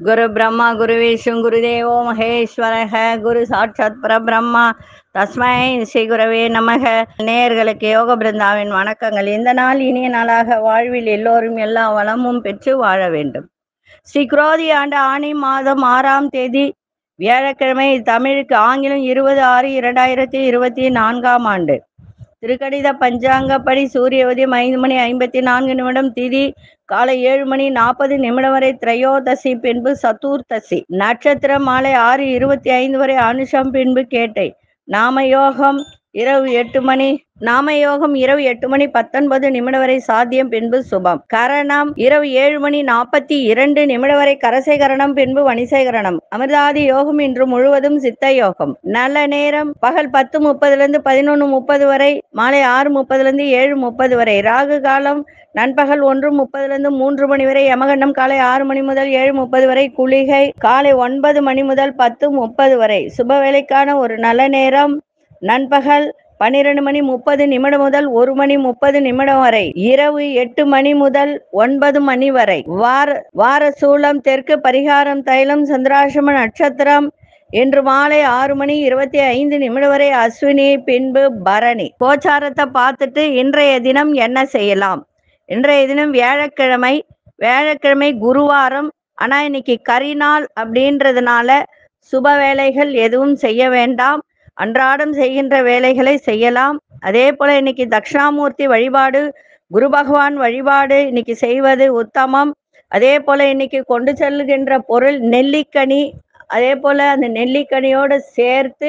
குரு பிரம்மா குரு விஷ்ணு குருதேவோ மகேஸ்வரக குரு சாட்சாத் பரபிரம்மா தஸ்மை ஸ்ரீ குரவே நமக நேயர்களுக்கு யோக பிருந்தாவின் வணக்கங்கள் இந்த நாள் இனிய நாளாக வாழ்வில் எல்லோரும் எல்லா வளமும் பெற்று வாழ வேண்டும் ஸ்ரீ குரோதி ஆண்டு ஆணி மாதம் ஆறாம் தேதி வியாழக்கிழமை தமிழுக்கு ஆங்கிலம் இருபது ஆறு இரண்டாயிரத்தி இருபத்தி நான்காம் ஆண்டு திருக்கடித பஞ்சாங்கப்படி சூரிய உதயம் ஐந்து மணி ஐம்பத்தி நான்கு நிமிடம் திதி காலை ஏழு மணி நாற்பது நிமிடம் வரை திரையோதசி பின்பு சதுர்த்தசி நட்சத்திரம் மாலை ஆறு இருபத்தி ஐந்து வரை அனுஷம் பின்பு கேட்டை நாமயோகம் இரவு எட்டு மணி நாமயோகம் இரவு எட்டு மணி பத்தொன்பது நிமிடம் வரை சாத்தியம் பின்பு சுபம் கரணம் இரவு ஏழு மணி நாற்பத்தி இரண்டு நிமிடம் வரை கரசை கரணம் பின்பு வணிசை கரணம் அமிர்தாதி யோகம் இன்று முழுவதும் சித்த யோகம் நல்ல நேரம் பகல் பத்து முப்பதுல இருந்து பதினொன்று முப்பது வரை மாலை ஆறு முப்பதுல இருந்து ஏழு முப்பது வரை ராகு காலம் நண்பகல் ஒன்று முப்பதுல இருந்து மூன்று மணி வரை யமகண்டம் காலை ஆறு மணி முதல் ஏழு முப்பது வரை குளிகை காலை ஒன்பது மணி முதல் பத்து முப்பது வரை சுப வேலைக்கான ஒரு நல்ல நேரம் நண்பகல் பன்னிரண்டு மணி முப்பது நிமிடம் முதல் ஒரு மணி முப்பது நிமிடம் வரை இரவு எட்டு மணி முதல் ஒன்பது மணி வரை வார வார சூலம் தெற்கு பரிகாரம் தைலம் சந்திராசிரம நட்சத்திரம் இன்று மாலை ஆறு மணி இருபத்தி ஐந்து நிமிடம் வரை அஸ்வினி பின்பு பரணி கோச்சாரத்தை பார்த்துட்டு இன்றைய தினம் என்ன செய்யலாம் இன்றைய தினம் வியாழக்கிழமை வியாழக்கிழமை குருவாரம் ஆனா இன்னைக்கு கரிநாள் அப்படின்றதுனால சுப வேலைகள் எதுவும் செய்ய வேண்டாம் அன்றாடம் செய்கின்ற வேலைகளை செய்யலாம் அதே போல இன்னைக்கு தட்சிணாமூர்த்தி வழிபாடு குரு பகவான் வழிபாடு இன்னைக்கு செய்வது உத்தமம் அதே போல இன்னைக்கு கொண்டு செல்கின்ற பொருள் நெல்லிக்கனி அதே போல அந்த நெல்லிக்கனியோடு சேர்த்து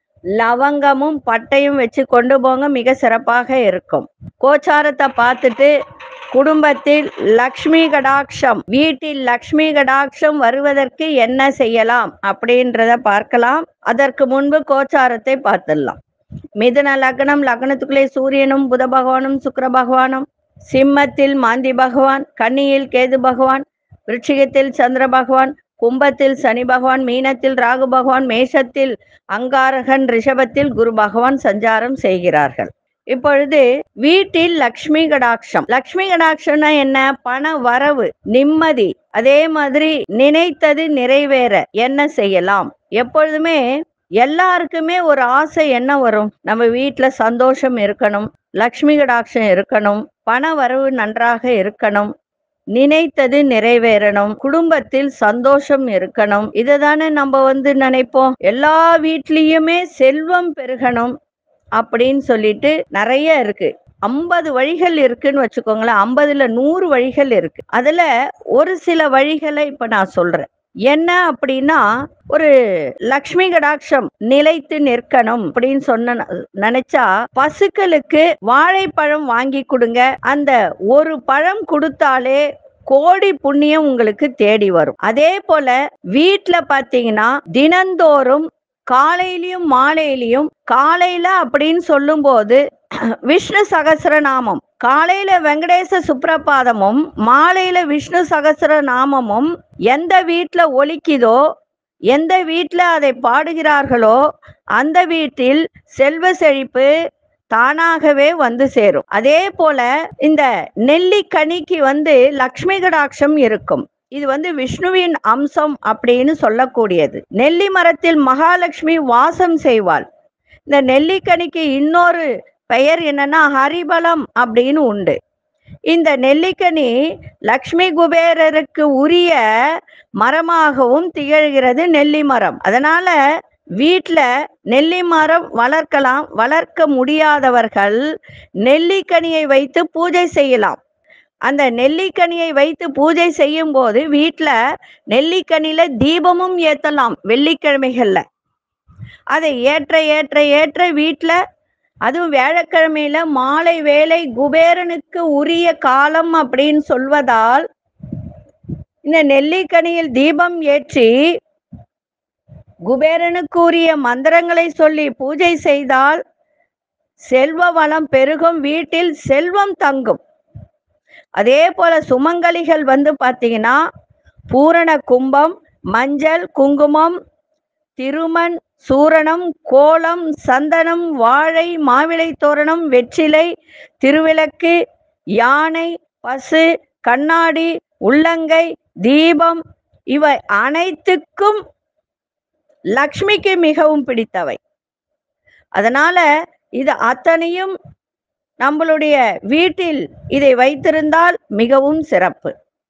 லவங்கமும் பட்டையும் வச்சு கொண்டு போங்க மிக சிறப்பாக இருக்கும் கோச்சாரத்தை பார்த்துட்டு குடும்பத்தில் லக்ஷ்மி கடாட்சம் வீட்டில் லக்ஷ்மி கடாட்சம் வருவதற்கு என்ன செய்யலாம் அப்படின்றத பார்க்கலாம் அதற்கு முன்பு கோச்சாரத்தை பார்த்துடலாம் மிதுன லக்னம் லக்னத்துக்குள்ளே சூரியனும் புத பகவானும் சுக்கிர பகவானும் சிம்மத்தில் மாந்தி பகவான் கன்னியில் கேது பகவான் விருட்சிகத்தில் சந்திர பகவான் கும்பத்தில் சனி பகவான் மீனத்தில் ராகு பகவான் மேஷத்தில் அங்காரகன் ரிஷபத்தில் குரு பகவான் சஞ்சாரம் செய்கிறார்கள் இப்பொழுது வீட்டில் லக்ஷ்மி கடாட்சம் லக்ஷ்மி கடாட்சம்னா என்ன பண வரவு நிம்மதி அதே மாதிரி நினைத்தது நிறைவேற என்ன செய்யலாம் எப்பொழுதுமே எல்லாருக்குமே ஒரு ஆசை என்ன வரும் நம்ம வீட்டுல சந்தோஷம் இருக்கணும் லக்ஷ்மி கடாட்சம் இருக்கணும் பண வரவு நன்றாக இருக்கணும் நினைத்தது நிறைவேறணும் குடும்பத்தில் சந்தோஷம் இருக்கணும் இதுதானே நம்ம வந்து நினைப்போம் எல்லா வீட்லயுமே செல்வம் பெருகணும் அப்படின்னு சொல்லிட்டு நிறைய இருக்கு ஐம்பது வழிகள் இருக்குன்னு வச்சுக்கோங்களேன் ஐம்பதுல நூறு வழிகள் இருக்கு அதுல ஒரு சில வழிகளை இப்ப நான் சொல்றேன் என்ன அப்படின்னா ஒரு லக்ஷ்மி கடாட்சம் நிலைத்து நிற்கணும் அப்படின்னு சொன்ன நினைச்சா பசுக்களுக்கு வாழைப்பழம் வாங்கி கொடுங்க அந்த ஒரு பழம் கொடுத்தாலே கோடி புண்ணியம் உங்களுக்கு தேடி வரும் அதே போல வீட்டுல பாத்தீங்கன்னா தினந்தோறும் காலையிலயும் மாலையிலயும் காலையில அப்படின்னு சொல்லும்போது விஷ்ணு சகசிரநாமம் காலையில வெங்கடேச சுப்ரபாதமும் மாலையில விஷ்ணு சகசிரநாமமும் எந்த வீட்டுல ஒலிக்குதோ எந்த வீட்டுல அதை பாடுகிறார்களோ அந்த வீட்டில் செல்வ செழிப்பு தானாகவே வந்து சேரும் அதே போல இந்த நெல்லிக்கனிக்கு வந்து லக்ஷ்மி கடாட்சம் இருக்கும் இது வந்து விஷ்ணுவின் அம்சம் அப்படின்னு சொல்லக்கூடியது நெல்லி மரத்தில் மகாலட்சுமி வாசம் செய்வாள் இந்த நெல்லிக்கனிக்கு இன்னொரு பெயர் என்னன்னா ஹரிபலம் அப்படின்னு உண்டு இந்த நெல்லிக்கனி லக்ஷ்மி குபேரருக்கு உரிய மரமாகவும் திகழ்கிறது நெல்லி மரம் அதனால வீட்டில் நெல்லி மரம் வளர்க்கலாம் வளர்க்க முடியாதவர்கள் நெல்லிக்கனியை வைத்து பூஜை செய்யலாம் அந்த நெல்லிக்கனியை வைத்து பூஜை செய்யும் போது வீட்டில் நெல்லிக்கனியில தீபமும் ஏற்றலாம் வெள்ளிக்கிழமைகள்ல அதை ஏற்ற ஏற்ற ஏற்ற வீட்டில் அதுவும் வியாழக்கிழமையில மாலை வேலை குபேரனுக்கு உரிய காலம் அப்படின்னு சொல்வதால் இந்த நெல்லிக்கனியில் தீபம் ஏற்றி குபேரனுக்கு உரிய மந்திரங்களை சொல்லி பூஜை செய்தால் செல்வ வளம் பெருகும் வீட்டில் செல்வம் தங்கும் அதே போல சுமங்கலிகள் வந்து பார்த்தீங்கன்னா பூரண கும்பம் மஞ்சள் குங்குமம் திருமண் சூரணம் கோலம் சந்தனம் வாழை மாவிளை தோரணம் வெற்றிலை திருவிளக்கு யானை பசு கண்ணாடி உள்ளங்கை தீபம் இவை அனைத்துக்கும் லக்ஷ்மிக்கு மிகவும் பிடித்தவை அதனால இது அத்தனையும் நம்மளுடைய வீட்டில் இதை வைத்திருந்தால் மிகவும் சிறப்பு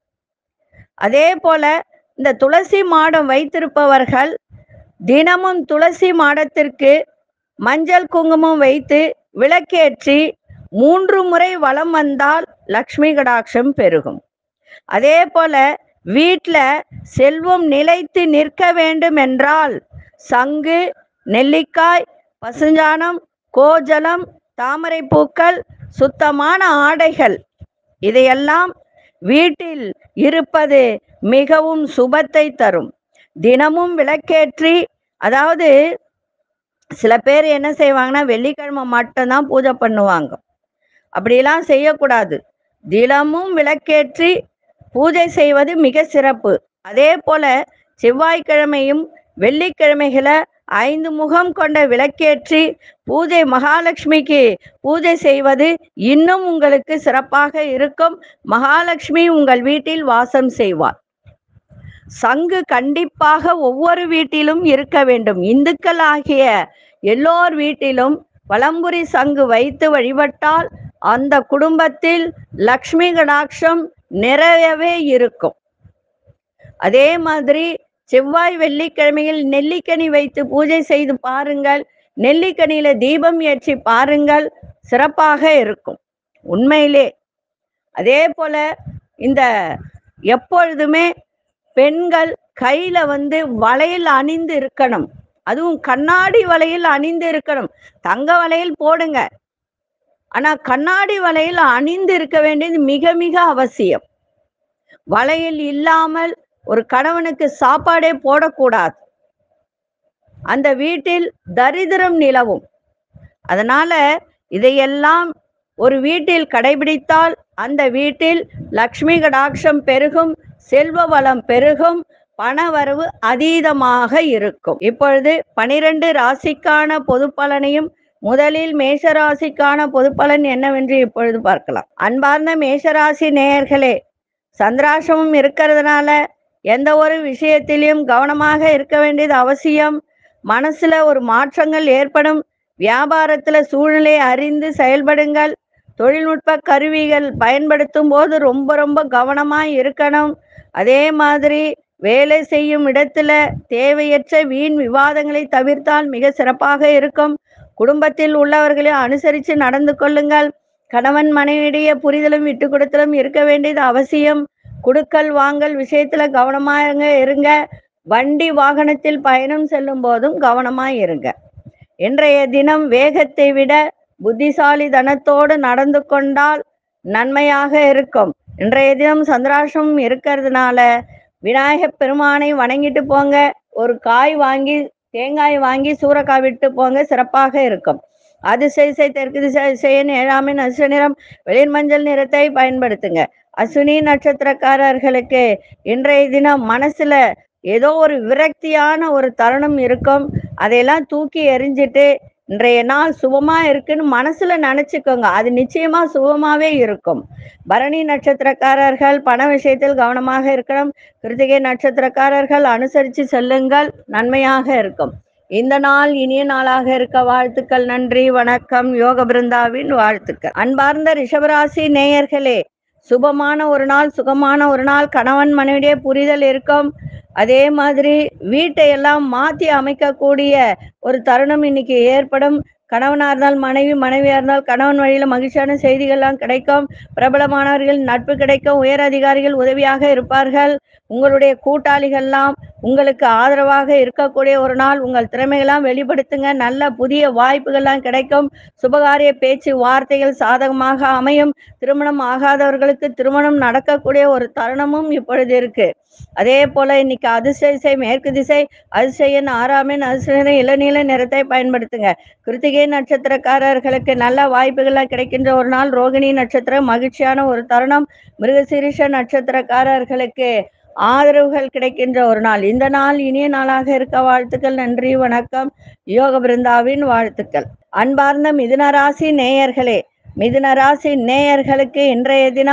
அதே போல இந்த துளசி மாடம் வைத்திருப்பவர்கள் தினமும் துளசி மாடத்திற்கு மஞ்சள் குங்குமம் வைத்து விளக்கேற்றி மூன்று முறை வலம் வந்தால் லக்ஷ்மி கடாட்சம் பெருகும் அதே போல வீட்டில் செல்வம் நிலைத்து நிற்க வேண்டும் என்றால் சங்கு நெல்லிக்காய் பசுஞ்சாணம் கோஜலம் தாமரை பூக்கள் சுத்தமான ஆடைகள் இதையெல்லாம் வீட்டில் இருப்பது மிகவும் சுபத்தை தரும் தினமும் விளக்கேற்றி அதாவது சில பேர் என்ன செய்வாங்கன்னா வெள்ளிக்கிழமை மட்டும்தான் பூஜை பண்ணுவாங்க அப்படியெல்லாம் செய்யக்கூடாது தினமும் விளக்கேற்றி பூஜை செய்வது மிக சிறப்பு அதே போல செவ்வாய்க்கிழமையும் வெள்ளிக்கிழமைகளை ஐந்து முகம் கொண்ட விளக்கேற்றி பூஜை மகாலட்சுமிக்கு பூஜை செய்வது இன்னும் உங்களுக்கு சிறப்பாக இருக்கும் மகாலட்சுமி உங்கள் வீட்டில் வாசம் செய்வார் சங்கு கண்டிப்பாக ஒவ்வொரு வீட்டிலும் இருக்க வேண்டும் இந்துக்கள் ஆகிய எல்லோர் வீட்டிலும் வலம்புரி சங்கு வைத்து வழிபட்டால் அந்த குடும்பத்தில் லக்ஷ்மி கடாட்சம் நிறையவே இருக்கும் அதே மாதிரி செவ்வாய் வெள்ளிக்கிழமையில் நெல்லிக்கனி வைத்து பூஜை செய்து பாருங்கள் நெல்லிக்கனியில தீபம் ஏற்றி பாருங்கள் சிறப்பாக இருக்கும் உண்மையிலே அதே போல இந்த எப்பொழுதுமே பெண்கள் கையில வந்து வளையல் அணிந்து இருக்கணும் அதுவும் கண்ணாடி வளையல் அணிந்து இருக்கணும் தங்க வளையல் போடுங்க ஆனா கண்ணாடி வளையல் அணிந்து இருக்க வேண்டியது மிக மிக அவசியம் வளையல் இல்லாமல் ஒரு கணவனுக்கு சாப்பாடே போடக்கூடாது அந்த வீட்டில் தரித்திரம் நிலவும் அதனால இதையெல்லாம் ஒரு வீட்டில் கடைபிடித்தால் அந்த வீட்டில் லக்ஷ்மி கடாட்சம் பெருகும் செல்வ வளம் பெருகும் பணவரவு அதீதமாக இருக்கும் இப்பொழுது பனிரெண்டு ராசிக்கான பொது பலனையும் முதலில் மேஷராசிக்கான பொது பலன் என்னவென்று இப்பொழுது பார்க்கலாம் அன்பார்ந்த மேஷராசி நேயர்களே சந்திராசிரமம் இருக்கிறதுனால எந்த ஒரு விஷயத்திலையும் கவனமாக இருக்க வேண்டியது அவசியம் மனசுல ஒரு மாற்றங்கள் ஏற்படும் வியாபாரத்துல சூழ்நிலையை அறிந்து செயல்படுங்கள் தொழில்நுட்ப கருவிகள் பயன்படுத்தும் போது ரொம்ப ரொம்ப கவனமா இருக்கணும் அதே மாதிரி வேலை செய்யும் இடத்துல தேவையற்ற வீண் விவாதங்களை தவிர்த்தால் மிக சிறப்பாக இருக்கும் குடும்பத்தில் உள்ளவர்களை அனுசரித்து நடந்து கொள்ளுங்கள் கணவன் மனைவியிடையே புரிதலும் விட்டு கொடுத்தலும் இருக்க வேண்டியது அவசியம் குடுக்கல் வாங்கல் விஷயத்துல கவனமாக இருங்க வண்டி வாகனத்தில் பயணம் செல்லும் போதும் கவனமா இருங்க இன்றைய தினம் வேகத்தை விட புத்திசாலி தனத்தோடு நடந்து கொண்டால் நன்மையாக இருக்கும் இன்றைய தினம் சந்திராசம் இருக்கிறதுனால விநாயகப் பெருமானை வணங்கிட்டு போங்க ஒரு காய் வாங்கி தேங்காய் வாங்கி சூறக்காய் விட்டு போங்க சிறப்பாக இருக்கும் அதிசய தெற்கு திசையன் ஏழாமின் அசு நிறம் வெளிர் மஞ்சள் நிறத்தை பயன்படுத்துங்க அசுனி நட்சத்திரக்காரர்களுக்கு இன்றைய தினம் மனசுல ஏதோ ஒரு விரக்தியான ஒரு தருணம் இருக்கும் அதையெல்லாம் தூக்கி எறிஞ்சிட்டு இன்றைய நாள் சுபமா இருக்குன்னு மனசுல நினைச்சுக்கோங்க அது நிச்சயமா சுபமாவே இருக்கும் பரணி நட்சத்திரக்காரர்கள் பண விஷயத்தில் கவனமாக இருக்கணும் கிருத்திகை நட்சத்திரக்காரர்கள் அனுசரித்து செல்லுங்கள் நன்மையாக இருக்கும் இந்த நாள் இனிய நாளாக இருக்க வாழ்த்துக்கள் நன்றி வணக்கம் யோக பிருந்தாவின் வாழ்த்துக்கள் அன்பார்ந்த ரிஷபராசி நேயர்களே சுபமான ஒரு நாள் சுகமான ஒரு நாள் கணவன் மனைவிடைய புரிதல் இருக்கும் அதே மாதிரி வீட்டை எல்லாம் மாற்றி அமைக்கக்கூடிய ஒரு தருணம் இன்னைக்கு ஏற்படும் கணவனாக இருந்தால் மனைவி மனைவியாக இருந்தால் கணவன் வழியில் மகிழ்ச்சியான செய்திகள்லாம் கிடைக்கும் பிரபலமானவர்கள் நட்பு கிடைக்கும் உயர் அதிகாரிகள் உதவியாக இருப்பார்கள் உங்களுடைய கூட்டாளிகள்லாம் உங்களுக்கு ஆதரவாக இருக்கக்கூடிய ஒரு நாள் உங்கள் திறமைகள்லாம் வெளிப்படுத்துங்க நல்ல புதிய வாய்ப்புகள்லாம் கிடைக்கும் சுபகாரிய பேச்சு வார்த்தைகள் சாதகமாக அமையும் திருமணம் ஆகாதவர்களுக்கு திருமணம் நடக்கக்கூடிய ஒரு தருணமும் இப்பொழுது இருக்கு அதே போல இன்னைக்கு அதிர்ஷ்ட திசை மேற்கு திசை அதிசயன் ஆறாமின் அதிர்ஷ்ட இளநீல நிறத்தை பயன்படுத்துங்க கிருத்திகை நட்சத்திரக்காரர்களுக்கு நல்ல வாய்ப்புகள்லாம் கிடைக்கின்ற ஒரு நாள் ரோகிணி நட்சத்திரம் மகிழ்ச்சியான ஒரு தருணம் மிருகசீரிஷ நட்சத்திரக்காரர்களுக்கு ஆதரவுகள் கிடைக்கின்ற ஒரு நாள் இந்த நாள் இனிய நாளாக இருக்க வாழ்த்துக்கள் நன்றி வணக்கம் யோக பிருந்தாவின் வாழ்த்துக்கள் அன்பார்ந்த மிதுன ராசி நேயர்களே மிதுன ராசி நேயர்களுக்கு இன்றைய தினம்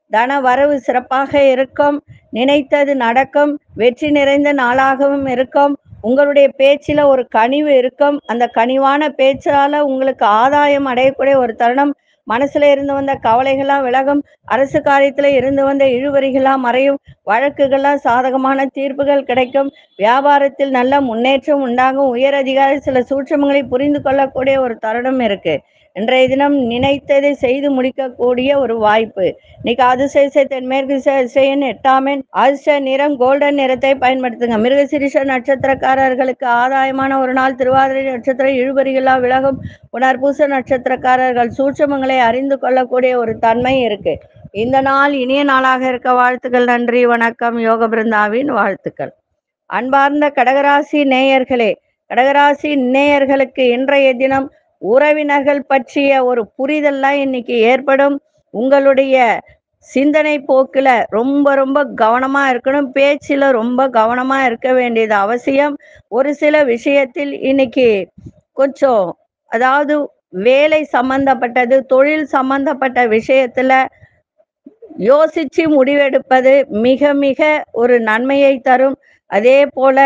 தன வரவு சிறப்பாக இருக்கும் நினைத்தது நடக்கும் வெற்றி நிறைந்த நாளாகவும் இருக்கும் உங்களுடைய பேச்சில் ஒரு கனிவு இருக்கும் அந்த கனிவான பேச்சால உங்களுக்கு ஆதாயம் அடையக்கூடிய ஒரு தருணம் மனசுல இருந்து வந்த கவலைகள்லாம் விலகும் அரசு காரியத்துல இருந்து வந்த இழுவறிகள்லாம் மறையும் வழக்குகள்லாம் சாதகமான தீர்ப்புகள் கிடைக்கும் வியாபாரத்தில் நல்ல முன்னேற்றம் உண்டாகும் உயர் அதிகாரி சில சூட்சமங்களை புரிந்து கொள்ளக்கூடிய ஒரு தருணம் இருக்கு இன்றைய தினம் நினைத்ததை செய்து முடிக்கக்கூடிய ஒரு வாய்ப்பு இன்னைக்கு அதிசய தென்மேற்கு திசையின் எட்டாமன் அதிர்ஷ்ட நிறம் கோல்டன் நிறத்தை பயன்படுத்துங்க மிருகசிரிஷ நட்சத்திரக்காரர்களுக்கு ஆதாயமான ஒரு நாள் திருவாதிரை நட்சத்திர இழுபறிகளா விலகும் புனர்பூச நட்சத்திரக்காரர்கள் சூட்சமங்களை அறிந்து கொள்ளக்கூடிய ஒரு தன்மை இருக்கு இந்த நாள் இனிய நாளாக இருக்க வாழ்த்துக்கள் நன்றி வணக்கம் யோக பிருந்தாவின் வாழ்த்துக்கள் அன்பார்ந்த கடகராசி நேயர்களே கடகராசி நேயர்களுக்கு இன்றைய தினம் உறவினர்கள் பற்றிய ஒரு புரிதல்லாம் இன்னைக்கு ஏற்படும் உங்களுடைய சிந்தனை போக்குல ரொம்ப ரொம்ப கவனமா இருக்கணும் பேச்சுல ரொம்ப கவனமா இருக்க வேண்டியது அவசியம் ஒரு சில விஷயத்தில் இன்னைக்கு கொஞ்சம் அதாவது வேலை சம்பந்தப்பட்டது தொழில் சம்பந்தப்பட்ட விஷயத்துல யோசிச்சு முடிவெடுப்பது மிக மிக ஒரு நன்மையை தரும் அதே போல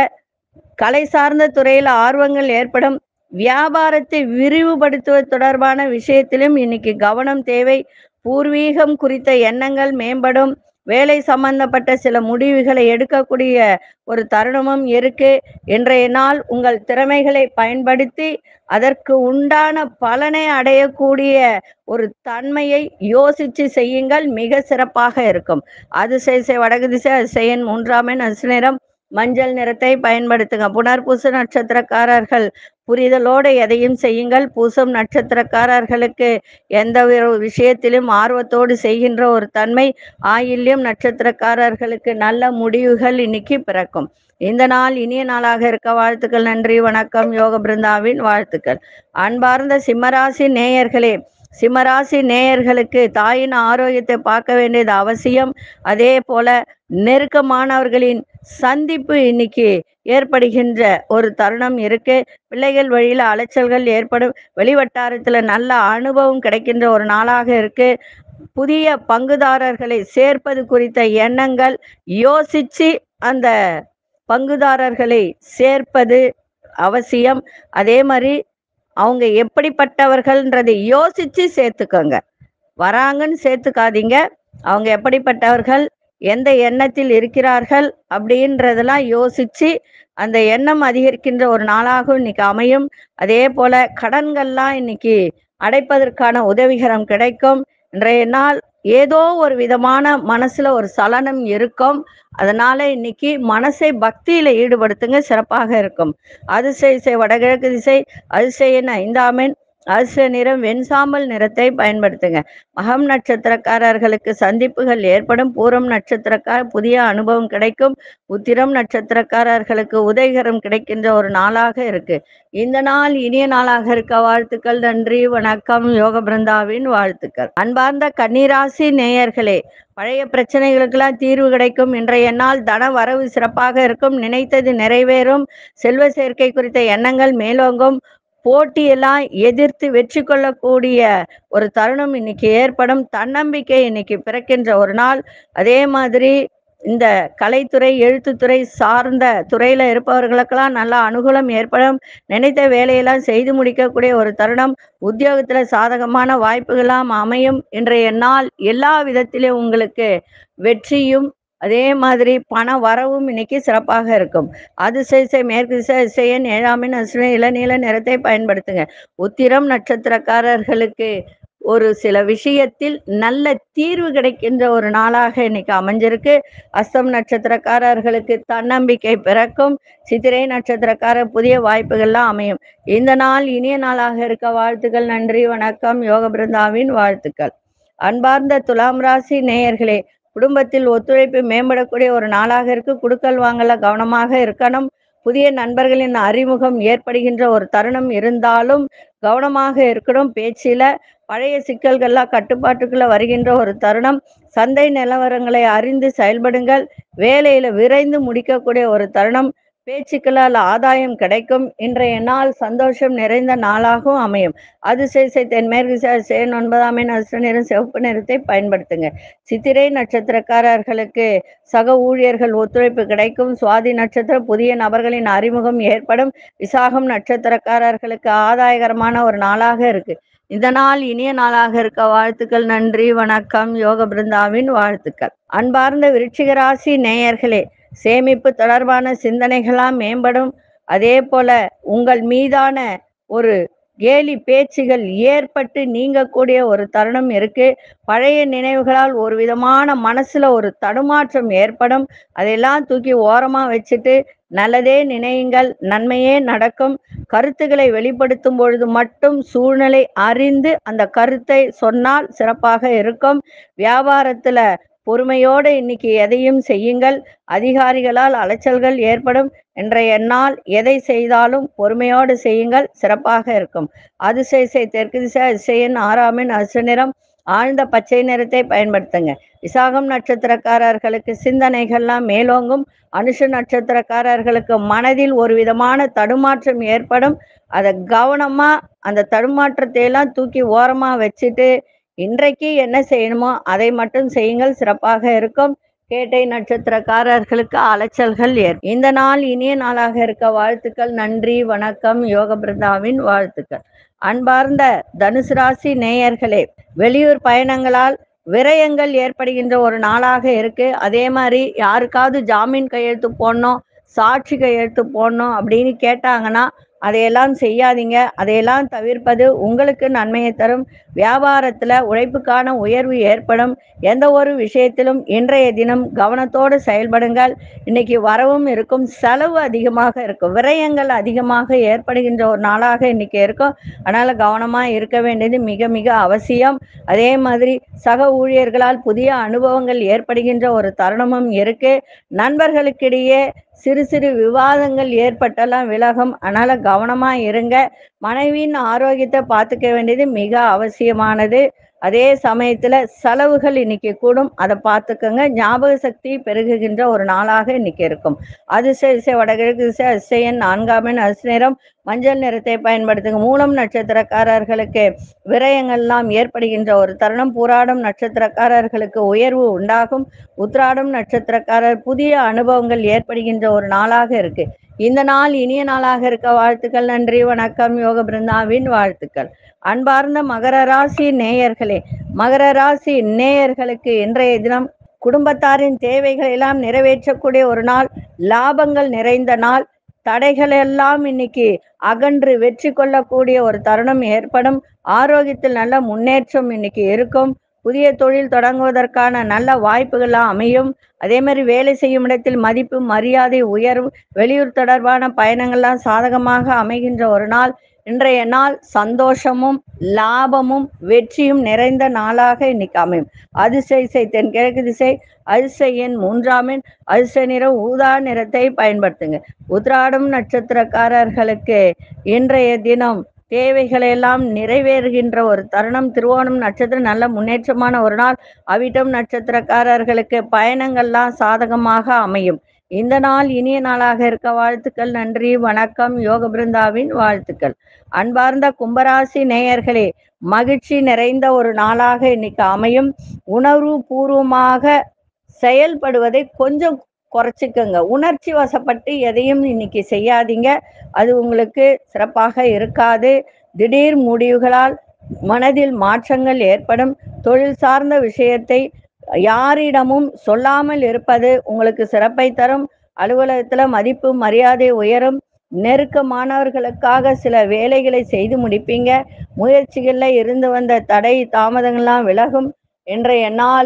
கலை சார்ந்த துறையில் ஆர்வங்கள் ஏற்படும் வியாபாரத்தை விரிவுபடுத்துவது தொடர்பான விஷயத்திலும் இன்னைக்கு கவனம் தேவை பூர்வீகம் குறித்த எண்ணங்கள் மேம்படும் வேலை சம்பந்தப்பட்ட சில முடிவுகளை எடுக்கக்கூடிய ஒரு தருணமும் இருக்கு இன்றைய நாள் உங்கள் திறமைகளை பயன்படுத்தி அதற்கு உண்டான பலனை அடையக்கூடிய ஒரு தன்மையை யோசிச்சு செய்யுங்கள் மிக சிறப்பாக இருக்கும் அதிசய வடகு திசை அதிசயன் மூன்றாம் எண் அசுநிறம் மஞ்சள் நிறத்தை பயன்படுத்துங்க புனர்பூச நட்சத்திரக்காரர்கள் புரிதலோடு எதையும் செய்யுங்கள் பூசம் நட்சத்திரக்காரர்களுக்கு எந்த ஒரு விஷயத்திலும் ஆர்வத்தோடு செய்கின்ற ஒரு தன்மை ஆயில்யம் நட்சத்திரக்காரர்களுக்கு நல்ல முடிவுகள் இன்னைக்கு பிறக்கும் இந்த நாள் இனிய நாளாக இருக்க வாழ்த்துக்கள் நன்றி வணக்கம் யோக பிருந்தாவின் வாழ்த்துக்கள் அன்பார்ந்த சிம்மராசி நேயர்களே சிம்மராசி நேயர்களுக்கு தாயின் ஆரோக்கியத்தை பார்க்க வேண்டியது அவசியம் அதே போல நெருக்கமானவர்களின் சந்திப்பு இன்னைக்கு ஏற்படுகின்ற ஒரு தருணம் இருக்கு பிள்ளைகள் வழியில அலைச்சல்கள் ஏற்படும் வெளிவட்டாரத்துல நல்ல அனுபவம் கிடைக்கின்ற ஒரு நாளாக இருக்கு புதிய பங்குதாரர்களை சேர்ப்பது குறித்த எண்ணங்கள் யோசிச்சு அந்த பங்குதாரர்களை சேர்ப்பது அவசியம் அதே மாதிரி அவங்க எப்படிப்பட்டவர்கள்ன்றதை யோசிச்சு சேர்த்துக்கோங்க வராங்கன்னு சேர்த்துக்காதீங்க அவங்க எப்படிப்பட்டவர்கள் எந்த எண்ணத்தில் இருக்கிறார்கள் அப்படின்றதெல்லாம் யோசிச்சு அந்த எண்ணம் அதிகரிக்கின்ற ஒரு நாளாகவும் இன்னைக்கு அமையும் அதே போல கடன்கள்லாம் இன்னைக்கு அடைப்பதற்கான உதவிகரம் கிடைக்கும் இன்றைய நாள் ஏதோ ஒரு விதமான மனசுல ஒரு சலனம் இருக்கும் அதனால இன்னைக்கு மனசை பக்தியில ஈடுபடுத்துங்க சிறப்பாக இருக்கும் அதிசய இசை வடகிழக்கு திசை அதிசயன் ஐந்தாமன் அதிர்ஷ்ட நிறம் வெண்சாம்பல் நிறத்தை பயன்படுத்துங்க மகம் நட்சத்திரக்காரர்களுக்கு சந்திப்புகள் ஏற்படும் பூரம் நட்சத்திரக்கார புதிய அனுபவம் கிடைக்கும் உத்திரம் நட்சத்திரக்காரர்களுக்கு உதயகரம் கிடைக்கின்ற ஒரு நாளாக இருக்கு இந்த நாள் இனிய நாளாக இருக்க வாழ்த்துக்கள் நன்றி வணக்கம் யோக பிருந்தாவின் வாழ்த்துக்கள் அன்பார்ந்த கன்னிராசி நேயர்களே பழைய பிரச்சனைகளுக்கெல்லாம் தீர்வு கிடைக்கும் இன்றைய நாள் தன வரவு சிறப்பாக இருக்கும் நினைத்தது நிறைவேறும் செல்வ சேர்க்கை குறித்த எண்ணங்கள் மேலோங்கும் போட்டியெல்லாம் எதிர்த்து வெற்றி கொள்ளக்கூடிய ஒரு தருணம் இன்னைக்கு ஏற்படும் தன்னம்பிக்கை இன்னைக்கு பிறக்கின்ற ஒரு நாள் அதே மாதிரி இந்த கலைத்துறை எழுத்துத்துறை சார்ந்த துறையில இருப்பவர்களுக்கெல்லாம் நல்ல அனுகூலம் ஏற்படும் நினைத்த வேலையெல்லாம் செய்து முடிக்கக்கூடிய ஒரு தருணம் உத்தியோகத்துல சாதகமான வாய்ப்புகளாம் அமையும் இன்றைய நாள் எல்லா விதத்திலும் உங்களுக்கு வெற்றியும் அதே மாதிரி பண வரவும் இன்னைக்கு சிறப்பாக இருக்கும் அதிசய மேற்கு திசை அதிசயன் ஏழாமின் அசுர இளநீல நிறத்தை பயன்படுத்துங்க உத்திரம் நட்சத்திரக்காரர்களுக்கு ஒரு சில விஷயத்தில் நல்ல தீர்வு கிடைக்கின்ற ஒரு நாளாக இன்னைக்கு அமைஞ்சிருக்கு அஸ்தம் நட்சத்திரக்காரர்களுக்கு தன்னம்பிக்கை பிறக்கும் சித்திரை நட்சத்திரக்காரர் புதிய வாய்ப்புகள்லாம் அமையும் இந்த நாள் இனிய நாளாக இருக்க வாழ்த்துக்கள் நன்றி வணக்கம் யோக பிருந்தாவின் வாழ்த்துக்கள் அன்பார்ந்த துலாம் ராசி நேயர்களே குடும்பத்தில் ஒத்துழைப்பு மேம்படக்கூடிய ஒரு நாளாக இருக்கு குடுக்கல் வாங்கல கவனமாக இருக்கணும் புதிய நண்பர்களின் அறிமுகம் ஏற்படுகின்ற ஒரு தருணம் இருந்தாலும் கவனமாக இருக்கணும் பேச்சில பழைய சிக்கல்கள்லாம் கட்டுப்பாட்டுக்குள்ள வருகின்ற ஒரு தருணம் சந்தை நிலவரங்களை அறிந்து செயல்படுங்கள் வேலையில விரைந்து முடிக்கக்கூடிய ஒரு தருணம் பேச்சுக்களால் ஆதாயம் கிடைக்கும் இன்றைய நாள் சந்தோஷம் நிறைந்த நாளாகவும் அமையும் அதிசய தென்மேற்கு சேன் ஒன்பதாம் எண் அசுர நிறம் சிவப்பு நிறத்தை பயன்படுத்துங்க சித்திரை நட்சத்திரக்காரர்களுக்கு சக ஊழியர்கள் ஒத்துழைப்பு கிடைக்கும் சுவாதி நட்சத்திரம் புதிய நபர்களின் அறிமுகம் ஏற்படும் விசாகம் நட்சத்திரக்காரர்களுக்கு ஆதாயகரமான ஒரு நாளாக இருக்கு இந்த நாள் இனிய நாளாக இருக்க வாழ்த்துக்கள் நன்றி வணக்கம் யோக பிருந்தாவின் வாழ்த்துக்கள் அன்பார்ந்த விருச்சிக ராசி நேயர்களே சேமிப்பு தொடர்பான சிந்தனைகளாம் மேம்படும் அதே போல உங்கள் மீதான ஒரு கேலி பேச்சுகள் ஏற்பட்டு நீங்கக்கூடிய ஒரு தருணம் இருக்கு பழைய நினைவுகளால் ஒரு விதமான மனசுல ஒரு தடுமாற்றம் ஏற்படும் அதையெல்லாம் தூக்கி ஓரமா வச்சுட்டு நல்லதே நினையுங்கள் நன்மையே நடக்கும் கருத்துக்களை வெளிப்படுத்தும் பொழுது மட்டும் சூழ்நிலை அறிந்து அந்த கருத்தை சொன்னால் சிறப்பாக இருக்கும் வியாபாரத்துல பொறுமையோடு இன்னைக்கு எதையும் செய்யுங்கள் அதிகாரிகளால் அலைச்சல்கள் ஏற்படும் இன்றைய நாள் எதை செய்தாலும் பொறுமையோடு செய்யுங்கள் சிறப்பாக இருக்கும் அதிசய தெற்கு திசை அதிசயன் ஆறாமின் அசு நிறம் ஆழ்ந்த பச்சை நிறத்தை பயன்படுத்துங்க விசாகம் நட்சத்திரக்காரர்களுக்கு சிந்தனைகள்லாம் மேலோங்கும் அனுஷ நட்சத்திரக்காரர்களுக்கு மனதில் ஒரு விதமான தடுமாற்றம் ஏற்படும் அதை கவனமா அந்த தடுமாற்றத்தை எல்லாம் தூக்கி ஓரமா வச்சுட்டு இன்றைக்கு என்ன செய்யணுமோ அதை மட்டும் செய்யுங்கள் சிறப்பாக இருக்கும் கேட்டை நட்சத்திரக்காரர்களுக்கு அலைச்சல்கள் ஏற்படும் இந்த நாள் இனிய நாளாக இருக்க வாழ்த்துக்கள் நன்றி வணக்கம் யோக பிருந்தாவின் வாழ்த்துக்கள் அன்பார்ந்த தனுசு ராசி நேயர்களே வெளியூர் பயணங்களால் விரயங்கள் ஏற்படுகின்ற ஒரு நாளாக இருக்கு அதே மாதிரி யாருக்காவது ஜாமீன் கையெழுத்து போடணும் சாட்சி கையெழுத்து போடணும் அப்படின்னு கேட்டாங்கன்னா அதையெல்லாம் செய்யாதீங்க அதையெல்லாம் தவிர்ப்பது உங்களுக்கு நன்மையை தரும் வியாபாரத்துல உழைப்புக்கான உயர்வு ஏற்படும் எந்த ஒரு விஷயத்திலும் இன்றைய தினம் கவனத்தோடு செயல்படுங்கள் இன்னைக்கு வரவும் இருக்கும் செலவு அதிகமாக இருக்கும் விரயங்கள் அதிகமாக ஏற்படுகின்ற ஒரு நாளாக இன்னைக்கு இருக்கும் அதனால கவனமா இருக்க வேண்டியது மிக மிக அவசியம் அதே மாதிரி சக ஊழியர்களால் புதிய அனுபவங்கள் ஏற்படுகின்ற ஒரு தருணமும் இருக்கு நண்பர்களுக்கிடையே சிறு சிறு விவாதங்கள் ஏற்பட்டெல்லாம் விலகும் அதனால கவனமா இருங்க மனைவியின் ஆரோக்கியத்தை பார்த்துக்க வேண்டியது மிக அவசியமானது அதே சமயத்துல செலவுகள் இன்னைக்கு கூடும் அதை பார்த்துக்கோங்க ஞாபக சக்தி பெருகுகின்ற ஒரு நாளாக இன்னைக்கு இருக்கும் அதிசய திசை வடகிழக்கு திசை அதிசயன் நான்காம் எண் அசுநேரம் மஞ்சள் நிறத்தை பயன்படுத்துங்க மூலம் நட்சத்திரக்காரர்களுக்கு விரயங்கள்லாம் ஏற்படுகின்ற ஒரு தருணம் பூராடம் நட்சத்திரக்காரர்களுக்கு உயர்வு உண்டாகும் உத்ராடம் நட்சத்திரக்காரர் புதிய அனுபவங்கள் ஏற்படுகின்ற ஒரு நாளாக இருக்கு இந்த நாள் இனிய நாளாக இருக்க வாழ்த்துக்கள் நன்றி வணக்கம் யோக பிருந்தாவின் வாழ்த்துக்கள் அன்பார்ந்த மகர ராசி நேயர்களே மகர ராசி நேயர்களுக்கு இன்றைய தினம் குடும்பத்தாரின் தேவைகள் எல்லாம் நிறைவேற்றக்கூடிய ஒரு நாள் லாபங்கள் நிறைந்த நாள் தடைகள் எல்லாம் இன்னைக்கு அகன்று வெற்றி கொள்ளக்கூடிய ஒரு தருணம் ஏற்படும் ஆரோக்கியத்தில் நல்ல முன்னேற்றம் இன்னைக்கு இருக்கும் புதிய தொழில் தொடங்குவதற்கான நல்ல வாய்ப்புகள்லாம் அமையும் அதே மாதிரி வேலை செய்யும் இடத்தில் மதிப்பு மரியாதை உயர்வு வெளியூர் தொடர்பான பயணங்கள்லாம் சாதகமாக அமைகின்ற ஒரு நாள் இன்றைய நாள் சந்தோஷமும் லாபமும் வெற்றியும் நிறைந்த நாளாக இன்னைக்கு அமையும் அதிசய திசை தென்கிழக்கு திசை அதிசய எண் மூன்றாம் எண் அதிசய நிறம் ஊதா நிறத்தை பயன்படுத்துங்க உத்ராடம் நட்சத்திரக்காரர்களுக்கு இன்றைய தினம் தேவைகளை எல்லாம் நிறைவேறுகின்ற ஒரு தருணம் திருவோணம் நட்சத்திரம் நல்ல முன்னேற்றமான ஒரு நாள் அவிட்டம் நட்சத்திரக்காரர்களுக்கு பயணங்கள்லாம் சாதகமாக அமையும் இந்த நாள் இனிய நாளாக இருக்க வாழ்த்துக்கள் நன்றி வணக்கம் யோக பிருந்தாவின் வாழ்த்துக்கள் அன்பார்ந்த கும்பராசி நேயர்களே மகிழ்ச்சி நிறைந்த ஒரு நாளாக இன்னைக்கு அமையும் உணர்வு பூர்வமாக செயல்படுவதை கொஞ்சம் குறைச்சிக்கோங்க உணர்ச்சி வசப்பட்டு எதையும் இன்னைக்கு செய்யாதீங்க அது உங்களுக்கு சிறப்பாக இருக்காது திடீர் முடிவுகளால் மனதில் மாற்றங்கள் ஏற்படும் தொழில் சார்ந்த விஷயத்தை யாரிடமும் சொல்லாமல் இருப்பது உங்களுக்கு சிறப்பை தரும் அலுவலகத்துல மதிப்பு மரியாதை உயரும் நெருக்கமானவர்களுக்காக சில வேலைகளை செய்து முடிப்பீங்க முயற்சிகள்ல இருந்து வந்த தடை தாமதங்கள்லாம் விலகும் இன்றைய நாள்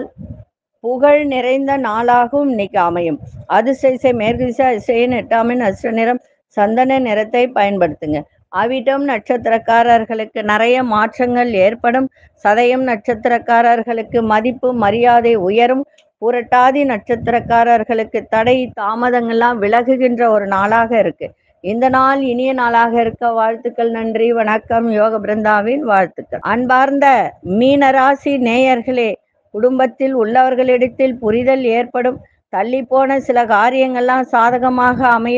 புகழ் நிறைந்த நாளாகவும் இன்னைக்கு அமையும் அதிசய மேற்கு திசை அதிசயன் எட்டாமின் அசுர நிறம் சந்தன நிறத்தை பயன்படுத்துங்க அவிட்டம் நட்சத்திரக்காரர்களுக்கு நிறைய மாற்றங்கள் ஏற்படும் சதயம் நட்சத்திரக்காரர்களுக்கு மதிப்பு மரியாதை உயரும் புரட்டாதி நட்சத்திரக்காரர்களுக்கு தடை தாமதங்கள்லாம் விலகுகின்ற ஒரு நாளாக இருக்கு இந்த நாள் இனிய நாளாக இருக்க வாழ்த்துக்கள் நன்றி வணக்கம் யோக பிருந்தாவின் வாழ்த்துக்கள் அன்பார்ந்த மீனராசி நேயர்களே குடும்பத்தில் உள்ளவர்களிடத்தில் புரிதல் ஏற்படும் தள்ளி போன சில காரியங்கள்லாம் சாதகமாக அமையும்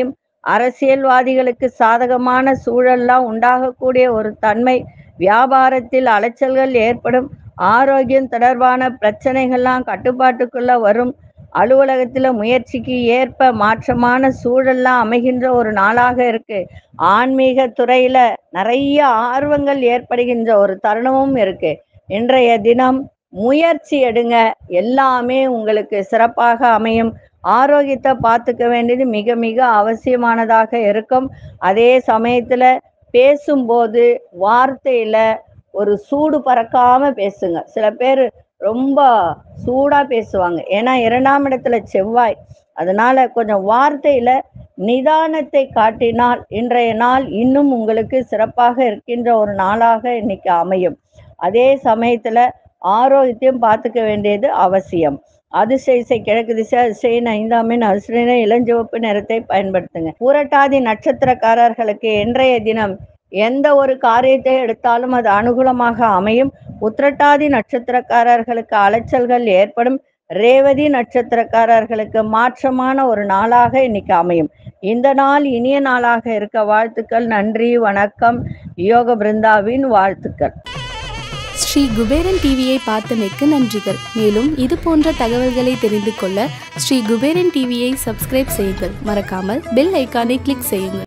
அரசியல்வாதிகளுக்கு சாதகமான சூழல்லாம் உண்டாகக்கூடிய ஒரு தன்மை வியாபாரத்தில் அலைச்சல்கள் ஏற்படும் ஆரோக்கியம் தொடர்பான பிரச்சனைகள்லாம் கட்டுப்பாட்டுக்குள்ள வரும் அலுவலகத்தில் முயற்சிக்கு ஏற்ப மாற்றமான சூழல்லாம் அமைகின்ற ஒரு நாளாக இருக்கு ஆன்மீக துறையில நிறைய ஆர்வங்கள் ஏற்படுகின்ற ஒரு தருணமும் இருக்கு இன்றைய தினம் முயற்சி எடுங்க எல்லாமே உங்களுக்கு சிறப்பாக அமையும் ஆரோக்கியத்தை பார்த்துக்க வேண்டியது மிக மிக அவசியமானதாக இருக்கும் அதே சமயத்துல பேசும்போது வார்த்தையில ஒரு சூடு பறக்காம பேசுங்க சில பேர் ரொம்ப சூடா பேசுவாங்க ஏன்னா இரண்டாம் இடத்துல செவ்வாய் அதனால கொஞ்சம் வார்த்தையில நிதானத்தை காட்டினால் இன்றைய நாள் இன்னும் உங்களுக்கு சிறப்பாக இருக்கின்ற ஒரு நாளாக இன்னைக்கு அமையும் அதே சமயத்துல ஆரோக்கியத்தையும் பார்த்துக்க வேண்டியது அவசியம் அதிசய இசை கிழக்கு திசை அதிசயின் ஐந்தாம் எண் அதிசய இளஞ்சிவப்பு நிறத்தை பயன்படுத்துங்க பூரட்டாதி நட்சத்திரக்காரர்களுக்கு இன்றைய தினம் எந்த ஒரு காரியத்தை எடுத்தாலும் அது அனுகூலமாக அமையும் உத்திரட்டாதி நட்சத்திரக்காரர்களுக்கு அலைச்சல்கள் ஏற்படும் ரேவதி நட்சத்திரக்காரர்களுக்கு மாற்றமான ஒரு நாளாக இன்னைக்கு அமையும் இந்த நாள் இனிய நாளாக இருக்க வாழ்த்துக்கள் நன்றி வணக்கம் யோக பிருந்தாவின் வாழ்த்துக்கள் ஸ்ரீ குபேரன் டிவியை பார்த்தமைக்கு நன்றிகள் மேலும் இது போன்ற தகவல்களை தெரிந்து கொள்ள ஸ்ரீ குபேரன் டிவியை சப்ஸ்கிரைப் செய்யுங்கள் மறக்காமல் பெல் ஐக்கானை கிளிக் செய்யுங்கள்